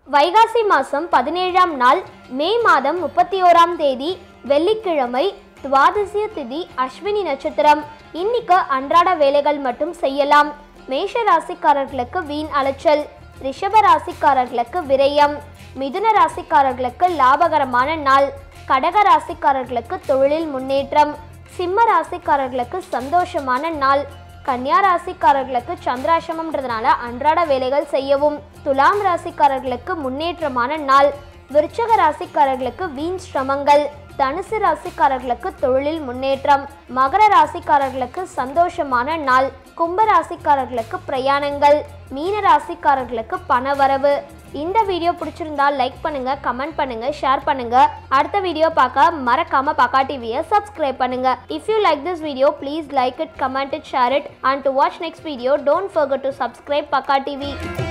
வைகாசி மாதம் பதினேழாம் நாள் மே மாதம் முப்பத்தி ஓராம் தேதி வெள்ளிக்கிழமை துவாதசிய திதி அஸ்வினி நட்சத்திரம் இன்னைக்கு அன்றாட வேலைகள் மட்டும் செய்யலாம் மேஷ ராசிக்காரர்களுக்கு வீண் அலைச்சல் ரிஷப ராசிக்காரர்களுக்கு விரயம் மிதுன ராசிக்காரர்களுக்கு லாபகரமான நாள் கடக ராசிக்காரர்களுக்கு தொழிலில் முன்னேற்றம் சிம்ம ராசிக்காரர்களுக்கு சந்தோஷமான நாள் கன்னியா ராசிக்காரர்களுக்கு சந்திராசிரமம்ன்றதுனால அன்றாட வேலைகள் செய்யவும் துலாம் ராசிக்காரர்களுக்கு முன்னேற்றமான நாள் விருச்சக ராசிக்காரர்களுக்கு வீண் சிரமங்கள் தனுசு ராசிக்காரர்களுக்கு தொழிலில் முன்னேற்றம் மகர ராசிக்காரர்களுக்கு சந்தோஷமான நாள் கும்ப ராசிக்காரர்களுக்கு பிரயாணங்கள் மீன ராசிக்காரர்களுக்கு பணவரவு இந்த வீடியோ பிடிச்சிருந்தா லைக் பண்ணுங்க கமெண்ட் பண்ணுங்க ஷேர் பண்ணுங்க அடுத்த வீடியோ பார்க்க மறக்காம பக்கா டிவியை சப்ஸ்கிரைப் பண்ணுங்க if you like this video please like it comment it share it and do watch next video don't forget to subscribe Pakka TV